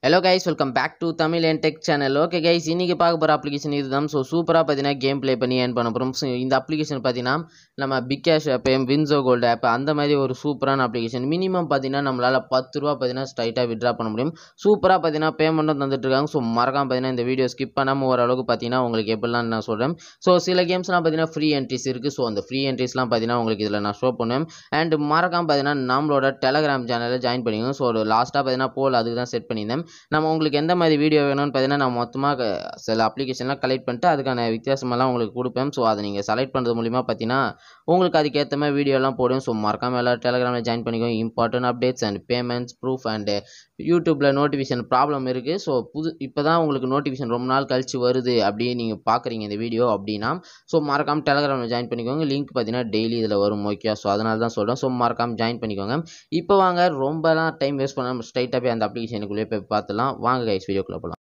hello guys welcome back to Tamil and tech channel okay guys இன்றைக்கி பார்க்க போகிற application இதுதான் ஸோ சூப்பராக பார்த்தீங்கன்னா கேம் ப்ளே பண்ணி ஏர்ன் பண்ண போகிறோம் ஸோ இந்த அப்ளிகேஷன் பார்த்தீங்கன்னா நம்ம big cash app WinZO gold app அந்த மாதிரி ஒரு சூப்பரான அப்ளிகேஷன் மினிமம் பார்த்தீங்கன்னா நம்மளால் பத்து ரூபா பார்த்தீங்கன்னா ஸ்ட்ரைட்டாக விட்ரா பண்ண முடியும் சூப்பராக பார்த்தீங்கன்னா பேமெண்ட்டும் தந்துட்டு இருக்காங்க ஸோ மறக்காம பார்த்தீங்கன்னா இந்த வீடியோ ஸ்கிப் பண்ணாமல் ஓரளவுக்கு பார்த்தீங்கன்னா உங்களுக்கு எப்படிலாம் நான் சொல்கிறேன் ஸோ சில கேம்ஸ்லாம் பார்த்தீங்கன்னா ஃப்ரீ என்ட்ரிஸ் இருக்குது ஸோ அந்த ஃப்ரீ என்ட்ரிஸ்லாம் பார்த்தீங்கன்னா உங்களுக்கு இதில் நான் ஷோ பண்ணுவேன் அண்ட் மறக்காம பார்த்தீங்கன்னா நம்மளோட டெலகிராம் சேனலில் ஜாயின் பண்ணிக்கோங்க ஸோ லாஸ்ட்டாக பார்த்தீங்கன்னா போல் அதுக்கு தான் செட் பண்ணியிருந்தேன் நம்ம உங்களுக்கு எந்த மாதிரி வீடியோ வேணும்னு பார்த்தீங்கன்னா நான் மொத்தமாக சில அப்ளிகேஷன்லாம் கலெக்ட் பண்ணிட்டு அதுக்கான வித்தியாசமெல்லாம் உங்களுக்கு கொடுப்பேன் ஸோ அதை நீங்கள் செலக்ட் பண்ணுறது மூலிமா பார்த்தீங்கன்னா உங்களுக்கு அதுக்கேற்ற மாதிரி வீடியோலாம் போடும் ஸோ மறக்காமல் எல்லாம் டெலகிராமில் ஜாயின் பண்ணிக்கோங்க important updates and payments proof and யூடியூப்பில் நோட்டிஃபிகேஷன் ப்ராப்ளம் இருக்குது ஸோ புது இப்போ தான் உங்களுக்கு நோட்டிஃபிகேஷன் ரொம்ப நாள் கழிச்சு வருது அப்படின்னு நீங்கள் பார்க்குறீங்க இந்த வீடியோ அப்படின்னா ஸோ மறக்காமல் டெலகிராமில் ஜாயின் பண்ணிக்கோங்க லிங்க் பார்த்தீங்கன்னா டெய்லி இதில் வரும் ஓகே ஸோ அதனால தான் சொல்கிறேன் ஸோ மறக்காமல் ஜாயின் பண்ணிக்கோங்க இப்போ வாங்க ரொம்பலாம் டைம் வேஸ்ட் பண்ணாமல் ஸ்ட்ரைட்டாக போய் அந்த அப்ளிகேஷனுக்குள்ளே போய் பார்த்துலாம் வாங்க கைஸ் வீடியோக்குள்ளே போகலாம்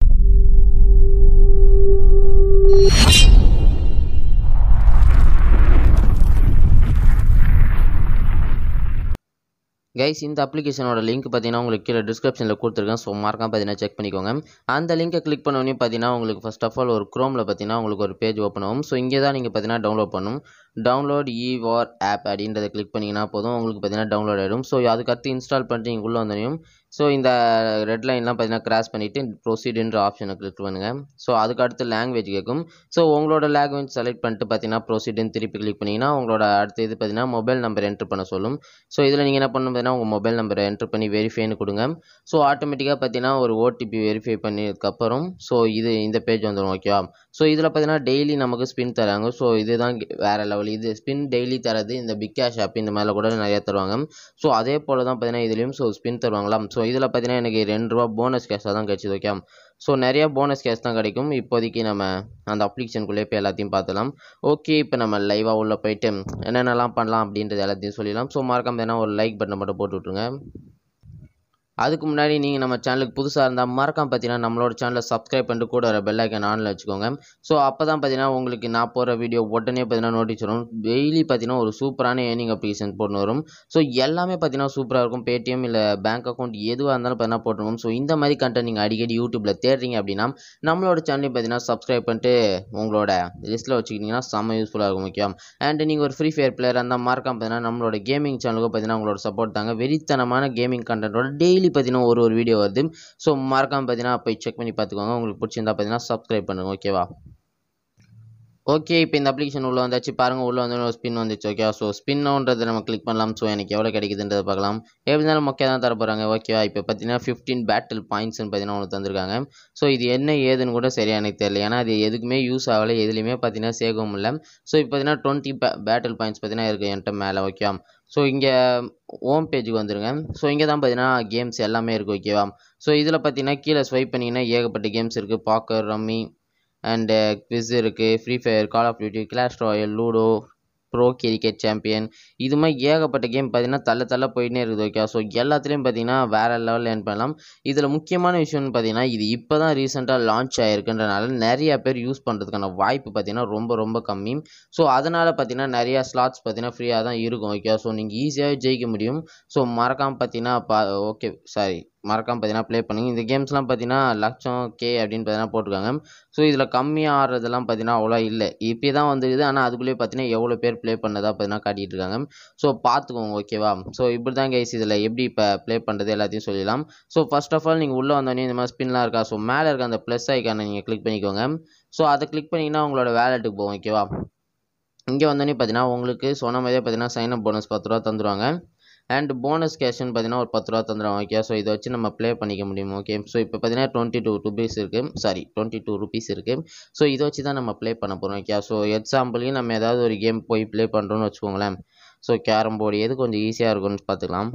கைஸ் இந்த அப்ளிகேஷனோட லிங்க் பார்த்தீங்கன்னா உங்களுக்கு கீழே டிஸ்கிரிப்ஷனில் கொடுத்துருக்கேன் ஸோ மறக்காம பார்த்தீங்கன்னா செக் பண்ணிக்கோங்க அந்த லிங்கை கிளிக் பண்ணோடனே பார்த்தீங்கன்னா உங்களுக்கு ஃபஸ்ட் ஆஃப் ஆல் ஒரு க்ரோமில் பார்த்தீங்கன்னா உங்களுக்கு ஒரு பேஜ் ஓப்பன் ஆகும் ஸோ இங்கே தான் நீங்கள் பார்த்தீங்கன்னா டவுன்லோட் பண்ணணும் டவுன்லோட் இவார் ஆப் அப்படின்றத கிளிக் பண்ணிங்கன்னா போதும் உங்களுக்கு பார்த்தீங்கன்னா டவுன்லோட் ஆகிடும் ஸோ அதுக்கடுத்து இன்ஸ்டால் பண்ணிட்டு நீங்கள் உள்ளே வந்தோடனையும் ஸோ இந்த ரெட் லைன்லாம் பார்த்தீங்கன்னா கிராஸ் பண்ணிவிட்டு ப்ரொசீடுன்ற ஆப்ஷனை கிளிக் பண்ணுங்கள் ஸோ அதுக்கு அடுத்து லாங்குவேஜ் கேட்கும் ஸோ உங்களோட லாங்குவேஜ் செலக்ட் பண்ணிட்டு பார்த்தீங்கன்னா ப்ரொசீடுன்னு திருப்பி கிளிக் பண்ணிங்கன்னா உங்களோட அடுத்த இது பார்த்தீங்கன்னா மொபைல் நம்பர் என்ட்ரு பண்ண சொல்லும் ஸோ இதில் நீங்கள் என்ன பண்ணணும் பார்த்தீங்கன்னா உங்கள் மொபைல் நம்பரை என்ட்ரு பண்ணி வெரிஃபைன்னு கொடுங்க ஸோ ஆட்டோமேட்டிக்காக பார்த்தீங்கன்னா ஒரு ஓடிபி வெரிஃபை பண்ணதுக்கப்புறம் ஸோ இது இந்த பேஜ் வந்துடும் ஓகேவா ஸோ இதில் பார்த்தீங்கன்னா டெய்லி நமக்கு ஸ்பின் தராங்க ஸோ இதுதான் வேறு லெவல் இது ஸ்பின் டெய்லி தரது இந்த பிக் கேஷ் ஆப் இந்த மாதிரிலாம் கூட நிறையா தருவாங்க ஸோ அதே போல் தான் பார்த்தீங்கன்னா இதுலேயும் ஸோ ஸ்பின் தருவாங்களாம் ஸோ இதில் பார்த்தீங்கன்னா எனக்கு ரெண்டு ரூபா போனஸ் கேஷாக தான் கிடச்சிது ஓகே ஸோ நிறையா போனஸ் கேஷ் தான் கிடைக்கும் இப்போதைக்கு நம்ம அந்த அப்ளிகேஷனுக்குள்ளே போய் எல்லாத்தையும் பார்த்துலாம் ஓகே இப்போ நம்ம லைவாக உள்ளே போயிட்டு என்னென்னலாம் பண்ணலாம் அப்படின்றது எல்லாத்தையும் சொல்லிடலாம் ஸோ மறக்காம வேணா ஒரு லைக் பட்டனை மட்டும் போட்டு விட்ருங்க அதுக்கு முன்னாடி நீங்கள் நம்ம சேனலுக்கு புதுசாக இருந்தால் மறக்காம பார்த்தீங்கன்னா நம்மளோட சேனலை சப்ஸ்கிரைப் பண்ணிட்டு கூட வர பெல் ஐக்கன் ஆனில் வச்சுக்கோங்க ஸோ அப்போ தான் பார்த்தீங்கன்னா உங்களுக்கு நான் போகிற வீடியோ உடனே பார்த்தீங்கன்னா நோட்டீஸ் வரும் டெய்லி பார்த்தீங்கன்னா ஒரு சூப்பரான ஏர்னிங் அப்ளிகேஷன் போட்டு வரும் ஸோ எல்லாமே பார்த்தீங்கன்னா சூப்பராக இருக்கும் பேடிஎம் இல்லை பேங்க் அக்கௌண்ட் எதுவாக இருந்தாலும் பார்த்தீங்கன்னா போட்டுருவோம் ஸோ இந்த மாதிரி கண்டென்ட் நீங்கள் அடிக்கடி யூடியூப்பில் தேடுறீங்க அப்படின்னா நம்மளோட சேனலையும் பார்த்தீங்கன்னா சப்ஸ்கிரைப் பண்ணிட்டு உங்களோட லிஸ்ட்டில் வச்சுக்கிட்டிங்கன்னா செம்ம யூஸ்ஃபுல்லாக இருக்கும் முக்கியம் அண்ட் நீங்கள் ஒரு ஃப்ரீ ஃபயர் பிளேயர் இருந்தால் மறக்காம பார்த்தீங்கன்னா நம்மளோட கேமிங் சேனலுக்கு பார்த்தீங்கன்னா உங்களோட சப்போர்ட் தாங்க வெறித்தனமான கேமிங் கண்டென்ட்டோட டெய்லி பார்த்தீங்கன்னா ஒரு ஒரு வீடியோ வருது ஸோ மறக்காம பார்த்தீங்கன்னா போய் செக் பண்ணி பார்த்துக்கோங்க உங்களுக்கு பிடிச்சிருந்தா பார்த்தீங்கன்னா சப்ஸ்கிரைப் பண்ணுங்க ஓகேவா ஓகே இப்போ இந்த அப்ளிகேஷன் உள்ளே வந்தாச்சு பாருங்கள் உள்ளே வந்து ஒரு ஸ்பின் வந்துச்சு ஓகே ஸோ ஸ்பின்னோன்றதை நம்ம கிளிக் பண்ணலாம் ஸோ எனக்கு எவ்வளோ கிடைக்குதுன்றதை பார்க்கலாம் எப்படி இருந்தாலும் மொக்கையாக தான் தர போகிறாங்க ஓகேவா இப்போ பார்த்தீங்கன்னா ஃபிஃப்டீன் பேட்டில் பாயிண்ட்ஸ்னு பார்த்தீங்கன்னா ஒன்று தந்திருக்காங்க ஸோ இது என்ன ஏதுன்னு கூட சரியாக எனக்கு தெரியல ஏன்னா அது எதுக்குமே யூஸ் ஆகலை எதுலேயுமே பார்த்தீங்கன்னா சேர்க்கவும் இல்லை ஸோ இப்போ பார்த்தீங்கன்னா டுவெண்ட்டி பேட்டில் பாயிண்ட்ஸ் பார்த்தீங்கன்னா இருக்குது என்கிட்ட மேலே ஓகே ஸோ இங்கே ஹோம் பேஜுக்கு வந்துருங்க ஸோ இங்கே தான் பார்த்தீங்கன்னா கேம்ஸ் எல்லாமே இருக்குது ஓகேவா ஸோ இதில் பார்த்தீங்கன்னா கீழே ஸ்வைப் பண்ணிங்கன்னா ஏகப்பட்ட கேம்ஸ் இருக்குது பாக்கர் ரம்மி அண்டு குவிஸ் இருக்குது Free Fire Call of Duty Clash Royale ludo pro cricket champion இது மாதிரி ஏகப்பட்ட கேம் பார்த்தீங்கன்னா தள்ள தள்ள போயிட்டே இருக்குது ஓகே ஸோ எல்லாத்துலேயும் பார்த்தீங்கன்னா வேறு லெவலில் ஏர்ன் பண்ணலாம் இதில் முக்கியமான விஷயம்னு பார்த்தீங்கன்னா இது இப்போ தான் ரீசெண்டாக லான்ச் ஆகிருக்குன்றனால நிறைய பேர் யூஸ் பண்ணுறதுக்கான வாய்ப்பு பார்த்தீங்கன்னா ரொம்ப ரொம்ப கம்மி ஸோ அதனால் பார்த்தீங்கன்னா நிறையா ஸ்லாட்ஸ் பார்த்தீங்கன்னா ஃப்ரீயாக தான் இருக்கும் ஓகே ஸோ நீங்கள் ஈஸியாகவே ஜெயிக்க முடியும் ஸோ மறக்காமல் பார்த்தீங்கன்னா பா ஓகே சாரி மறக்காமல் பார்த்தீங்கன்னா ப்ளே பண்ணுங்க இந்த கேம்ஸ்லாம் பார்த்தீங்கன்னா லட்சம் கே அப்படின்னு பார்த்தீங்கன்னா போட்டிருக்காங்க ஸோ இதில் கம்மியாக ஆடுறதெல்லாம் பார்த்தீங்கன்னா அவ்வளோ இல்லை இப்போ தான் வந்துருக்குது ஆனால் அதுக்குள்ளேயே பார்த்தீங்கன்னா எவ்வளோ பேர் ப்ளே பண்ணதா பார்த்தீங்கன்னா காட்டிகிட்டு இருக்காங்க ஸோ பார்த்துக்கோங்க ஓகேவா ஸோ இப்படி தான் கைஸ் இதில் எப்படி இப்போ ப்ளே பண்ணுறது எல்லாத்தையும் சொல்லிடலாம் ஸோ ஃபஸ்ட் ஆஃப் ஆல் நீங்கள் உள்ளே வந்தோடனே இந்த மாதிரி ஸ்பின்லாம் இருக்கா ஸோ மேலே இருக்க அந்த ப்ளஸ் ஐக்கானை நீங்கள் கிளிக் பண்ணிக்கோங்க ஸோ அதை கிளிக் பண்ணிங்கன்னா உங்களோட வேலெட்டுக்கு போகும் ஓகேவா இங்கே வந்தோடனே பார்த்தீங்கன்னா உங்களுக்கு சொன்ன மாதிரியே பார்த்தீங்கன்னா சைன் அப் போனஸ் பத்து ரூபா தந்துடுவாங்க அண்ட் போனஸ் கேஷ்னு பார்த்தீங்கன்னா ஒரு பத்து ரூபா தந்துடுவாங்க ஓகே ஸோ இதை வச்சு நம்ம ப்ளே பண்ணிக்க முடியும் ஓகே ஸோ இப்போ பார்த்தீங்கன்னா டுவெண்ட்டி டூ ருபீஸ் இருக்குது சாரி டுவெண்ட்டி டூ ருபீஸ் இருக்குது ஸோ இதை வச்சு தான் நம்ம ப்ளே பண்ண போகிறோம் ஓகே ஸோ எக்ஸாம்பிளுக்கு நம்ம ஏதாவது ஒரு கேம் போய் ப்ளே பண்ணுறோன்னு வச்சுக்கோங்களேன் ஸோ கேரம் போர்டு எது கொஞ்சம் ஈஸியாக இருக்கும்னு பார்த்துக்கலாம்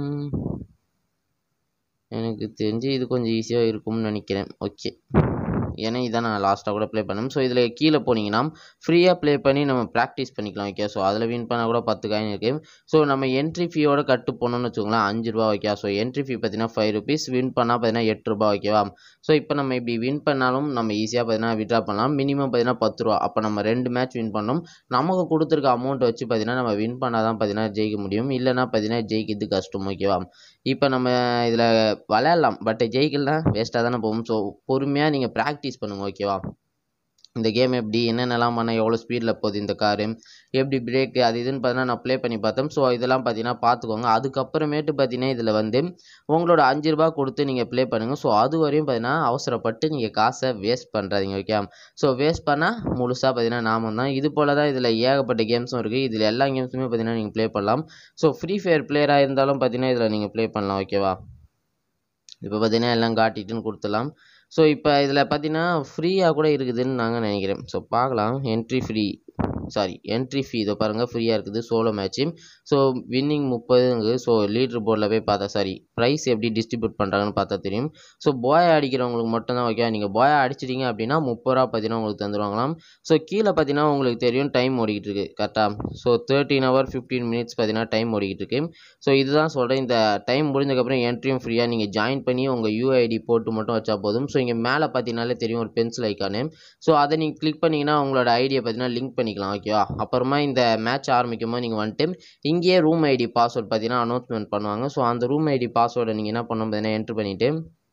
எனக்கு தெரிஞ்சு இது கொஞ்சம் ஈஸியாக இருக்கும்னு நினைக்கிறேன் ஓகே ஏன்னா இதான் நான் லாஸ்ட்டாக கூட ப்ளே பண்ணேன் ஸோ இதில் கீழே போனீங்கன்னா ஃப்ரீயாக ப்ளே பண்ணி நம்ம ப்ராக்டிஸ் பண்ணிக்கலாம் ஓகே ஸோ அதில் வின் பண்ணால் கூட பத்து காயின் இருக்குது ஸோ நம்ம என்ட்ரி ஃபீயோட கட்டு போனோம்னு வச்சுக்கோங்களேன் அஞ்சு ரூபா ஓகே ஸோ என்ட்ரி ஃபீ பார்த்தீங்கன்னா ஃபைவ் ருபீஸ் வின் பண்ணால் பார்த்தீங்கன்னா எட்டு ரூபா ஓகேவா ஸோ இப்போ நம்ம இப்படி வின் பண்ணாலும் நம்ம ஈஸியாக பார்த்தீங்கன்னா விட்ரா பண்ணலாம் மினிமம் பார்த்தீங்கன்னா பத்து ரூபா அப்போ நம்ம ரெண்டு மேட்ச் வின் பண்ணோம் நமக்கு கொடுத்துருக்க அமௌண்ட் வச்சு பார்த்தீங்கன்னா நம்ம வின் பண்ணால் தான் பார்த்தீங்கன்னா ஜெயிக்க முடியும் இல்லைன்னா பார்த்தீங்கன்னா ஜெயிக்கிறது கஷ்டம் ஓகேவா இப்போ நம்ம இதில் விளையாடலாம் பட் ஜெயிக்கலாம் வேஸ்ட்டாக தானே போகும் ஸோ பொறுமையாக நீங்கள் ப்ராக்டிஸ் பண்ணுங்கள் ஓகேவா இந்த கேம் எப்படி என்னென்னலாம் பண்ண எவ்வளோ ஸ்பீடில் போகுது இந்த காரு எப்படி பிரேக்கு அது இதுன்னு பார்த்தீங்கன்னா நான் ப்ளே பண்ணி பார்த்தேன் ஸோ இதெல்லாம் பார்த்தீங்கன்னா பார்த்துக்கோங்க அதுக்கப்புறமேட்டு பார்த்தீங்கன்னா இதில் வந்து உங்களோட அஞ்சு ரூபா கொடுத்து நீங்கள் ப்ளே பண்ணுங்கள் ஸோ அது வரையும் பார்த்தீங்கன்னா அவசரப்பட்டு நீங்கள் காசை வேஸ்ட் பண்ணுறாதீங்க ஓகே ஸோ வேஸ்ட் பண்ணால் முழுசாக பார்த்தீங்கன்னா நாம தான் இது போல் தான் இதில் ஏகப்பட்ட கேம்ஸும் இருக்குது இதில் எல்லா கேம்ஸுமே பார்த்தீங்கன்னா நீங்கள் ப்ளே பண்ணலாம் ஸோ ஃப்ரீ ஃபயர் பிளேயராக இருந்தாலும் பார்த்தீங்கன்னா இதில் நீங்கள் ப்ளே பண்ணலாம் ஓகேவா இப்போ பார்த்தீங்கன்னா எல்லாம் காட்டிட்டுன்னு கொடுத்துலாம் ஸோ இப்போ இதில் பார்த்தீங்கன்னா ஃப்ரீயாக கூட இருக்குதுன்னு நாங்கள் நினைக்கிறேன் ஸோ பார்க்கலாம் entry free sorry entry fee இதை பாருங்கள் ஃப்ரீயாக இருக்குது சோலோ மேட்ச்சு ஸோ வின்னிங் முப்பதுங்க ஸோ லீட்ரு போர்டில் போய் பார்த்தா சாரி ப்ரைஸ் எப்படி டிஸ்ட்ரிபியூட் பண்ணுறாங்கன்னு பார்த்தா தெரியும் ஸோ போயா அடிக்கிறவங்களுக்கு மட்டும்தான் ஓகே நீங்கள் போயா அடிச்சிட்டிங்க அப்படின்னா முப்பது ரூபா பார்த்தீங்கன்னா உங்களுக்கு தந்துடுவாங்களாம் ஸோ கீழே பார்த்தீங்கன்னா உங்களுக்கு தெரியும் டைம் ஓடிக்கிட்டு இருக்கு கரெக்டாக so thirteen hour fifteen minutes பார்த்தீங்கன்னா டைம் ஓடிக்கிட்டு இருக்கு ஸோ இதுதான் சொல்கிறேன் இந்த டைம் முடிஞ்சதுக்கப்புறம் என்ட்ரியும் ஃப்ரீயாக நீங்கள் ஜாயின் பண்ணி உங்கள் யூஐடி போட்டு மட்டும் வச்சா போதும் ஸோ இங்கே மேலே பார்த்தீங்கனாலே தெரியும் ஒரு பென்சில் ஐக்கானு ஸோ அதை நீங்கள் கிளிக் பண்ணிங்கன்னா உங்களோட ஐடியை பார்த்தீங்கன்னா லிங்க் பண்ணிக்கலாம் ஓகேவா அப்புறமா இந்த மேட்ச் ஆரம்பிக்கும் போது நீங்கள் வந்துட்டு இங்கேயே ரூம் ஐடி பாஸ்வேர்ட் பார்த்தீங்கன்னா அனௌன்ஸ்மெண்ட் பண்ணுவாங்க ஸோ அந்த ரூம் ஐடி பாஸ்வேர்டை நீங்கள் என்ன பண்ணணும் பார்த்தீங்கன்னா என்ட்ரு பண்ணிவிட்டு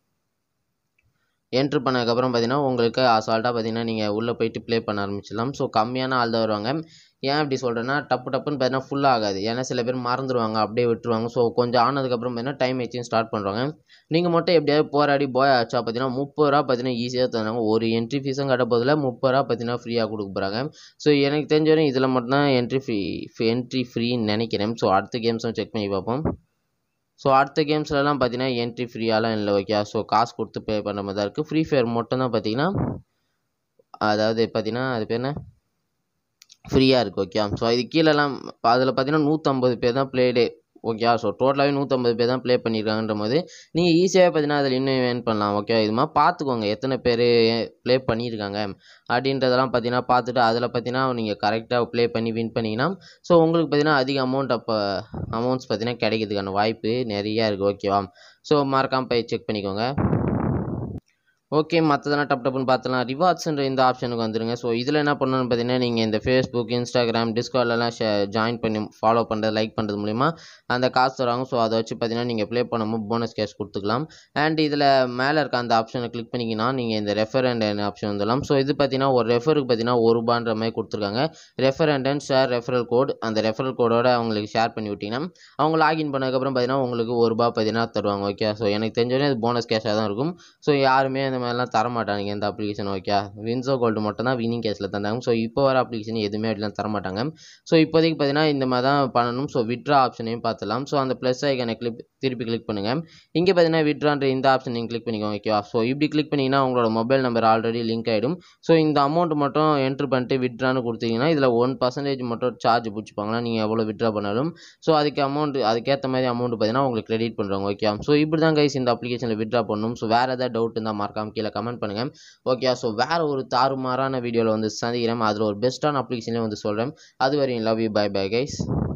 என்ட்ரு பண்ணதுக்கப்புறம் பார்த்தீங்கன்னா உங்களுக்கு அசால்ட்டாக பார்த்தீங்கன்னா நீங்கள் உள்ளே போயிட்டு ப்ளே பண்ண ஆரம்பிச்சிடலாம் ஸோ கம்மியான ஆள் தான் வருவாங்க ஏன் அப்படி சொல்கிறேன்னா டப்பு டப்புன்னு பார்த்தீங்கன்னா ஃபுல் ஆகாது ஏன்னா சில பேர் மறந்துடுவாங்க அப்படியே விட்டுருவாங்க ஸோ கொஞ்சம் ஆனதுக்கப்புறம் பார்த்தீங்கன்னா டைம் வச்சு ஸ்டார்ட் பண்ணுறாங்க நீங்கள் மட்டும் எப்படியாவது போராடி போய் ஆச்சா பார்த்தீங்கன்னா முப்பது ரூபா பார்த்தீங்கன்னா ஈஸியாக தந்தாங்க ஒரு என்ட்ரி ஃபீஸும் கட்ட போதில் முப்பது ரூபா பார்த்தீங்கன்னா ஃப்ரீயாக கொடுக்க போகிறாங்க ஸோ எனக்கு தெரிஞ்ச வரையும் இதில் மட்டும்தான் என்ட்ரி ஃப்ரீ என்ட்ரி ஃப்ரீன்னு நினைக்கிறேன் ஸோ அடுத்த கேம்ஸும் செக் பண்ணி பார்ப்போம் ஸோ அடுத்த கேம்ஸ்லலாம் பார்த்தீங்கன்னா என்ட்ரி ஃப்ரீயாலாம் இல்லை ஓகே ஸோ காசு கொடுத்து பே பண்ணுற மாதிரி தான் இருக்குது ஃப்ரீ ஃபயர் மட்டும் தான் பார்த்தீங்கன்னா அதாவது பார்த்தீங்கன்னா அது பேர் என்ன ஃப்ரீயாக இருக்குது ஓகே ஸோ இது கீழெல்லாம் அதில் பார்த்தீங்கன்னா நூற்றம்பது பேர் தான் ப்ளேடே ஓகே ஸோ டோட்டலாகவே நூற்றம்பது பேர் தான் ப்ளே பண்ணியிருக்காங்கன்ற போது நீங்கள் ஈஸியாகவே பார்த்தீங்கன்னா அதில் இன்னும் ஏர்ன் பண்ணலாம் ஓகே இது மாதிரி பார்த்துக்கோங்க எத்தனை பேர் ப்ளே பண்ணியிருக்காங்க அப்படின்றதெல்லாம் பார்த்தீங்கன்னா பார்த்துட்டு அதில் பார்த்தீங்கன்னா நீங்கள் கரெக்டாக ப்ளே பண்ணி வின் பண்ணிங்கன்னா ஸோ உங்களுக்கு பார்த்தீங்கன்னா அதிக அமௌண்ட் அப்போ அமௌண்ட்ஸ் பார்த்தீங்கன்னா கிடைக்கிறதுக்கான வாய்ப்பு நிறையா இருக்குது ஓகேவா ஸோ மறக்காமல் போய் செக் பண்ணிக்கோங்க ஓகே மற்றதெல்லாம் டப் டப்புன்னு பார்த்தலாம் ரிவார்ட்ஸ்ன்ற இந்த ஆப்ஷனுக்கு வந்துருங்க ஸோ இதில் என்ன பண்ணணும்னு பார்த்தீங்கன்னா நீங்கள் இந்த ஃபேஸ்புக் இன்ஸ்டாகிராம் டிஸ்கார்ட்லலாம் ஷே ஜாயின் பண்ணி ஃபாலோ பண்ணுறது லைக் பண்ணுறது மூலிமா அந்த காசு தருவாங்க ஸோ அதை வச்சு பார்த்தீங்கன்னா நீங்கள் ப்ளே பண்ணும்போது போனஸ் கேஷ் கொடுத்துக்கலாம் அண்ட் இதில் மேலே இருக்க அந்த ஆப்ஷனை கிளிக் பண்ணிங்கன்னா நீங்கள் இந்த ரெஃபர் அண்ட் ஆப்ஷன் வந்துடலாம் ஸோ இது பார்த்தீங்கன்னா ஒரு ரெஃபருக்கு பார்த்தீங்கன்னா ஒரு ரூபான்ற மாதிரி கொடுத்துருக்காங்க refer and share referral code அந்த ரெஃபரல் கோடோட அவங்களுக்கு ஷேர் பண்ணி விட்டிங்கன்னா அவங்க லாகின் பண்ணதுக்கப்புறம் பார்த்தீங்கன்னா உங்களுக்கு ஒரு ரூபா பார்த்தீங்கன்னா தருவாங்க ஓகே ஸோ எனக்கு தெரிஞ்சவொடனே அது போனஸ் கேஷாக தான் இருக்கும் ஸோ யாருமே இந்த மாதிரிலாம் தர மாட்டாங்க எந்த அப்ளிகேஷன் ஓகே வின்சோ கோல்டு மட்டும் தான் வினிங் கேஸில் தந்தாங்க ஸோ இப்போ வர அப்ளிகேஷன் எதுவுமே அப்படிலாம் தர மாட்டாங்க ஸோ இப்போதைக்கு பார்த்தீங்கன்னா இந்த மாதிரி தான் பண்ணணும் ஸோ விட்ரா ஆப்ஷனையும் பார்த்துலாம் ஸோ அந்த ப்ளஸ் ஐக்கனை கிளிக் திருப்பி கிளிக் பண்ணுங்கள் இங்கே பார்த்தீங்கன்னா விட்ரான்ற இந்த ஆப்ஷன் நீங்கள் கிளிக் பண்ணிக்கோங்க ஓகேவா ஸோ இப்படி கிளிக் பண்ணிங்கன்னா உங்களோட மொபைல் நம்பர் ஆல்ரெடி லிங்க் ஆகிடும் ஸோ இந்த அமௌண்ட் மட்டும் என்ட்ரு பண்ணிட்டு விட்ரான்னு கொடுத்தீங்கன்னா இதில் ஒன் பர்சன்டேஜ் மட்டும் சார்ஜ் பிடிச்சிப்பாங்களா நீங்கள் எவ்வளோ விட்ரா பண்ணாலும் ஸோ அதுக்கு அமௌண்ட் அதுக்கேற்ற மாதிரி அமௌண்ட் பார்த்தீங்கன்னா உங்களுக்கு கிரெடிட் பண்ணுறாங்க ஓகே ஸோ இப்படி தான் கைஸ் இந்த அப்ளிகேஷனில் விட்ரா பண்ணணும் ஸோ வேறு ஏதாவது டவுட் இருந்தால் மறக்காம கீழே கமெண்ட் பண்ணுங்கள் ஓகே ஸோ வேறு ஒரு தாறுமாறான வீடியோவில் வந்து சந்திக்கிறேன் அதில் ஒரு பெஸ்ட்டான அப்ளிகேஷன்லேயே வந்து சொல்கிறேன் அது வரையும் love you bye bye guys